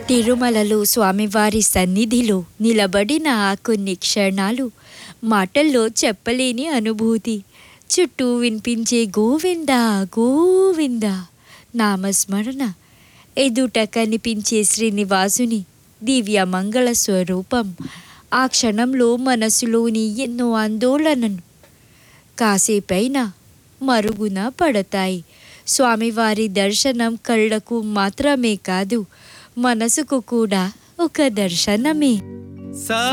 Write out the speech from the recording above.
తిరుమలలో స్వామివారి సన్నిధిలో నిలబడిన ఆ కొన్ని క్షణాలు మాటల్లో చెప్పలేని అనుభూతి చుట్టూ వినిపించే గోవింద గోవింద నామస్మరణ ఎదుట కనిపించే శ్రీనివాసుని దివ్య మంగళ స్వరూపం ఆ క్షణంలో మనసులోని ఎన్నో ఆందోళనను కాసేపైనా మరుగున పడతాయి స్వామివారి దర్శనం కళ్ళకు మాత్రమే కాదు మనసుకు కూడా ఒక దర్శనమే సా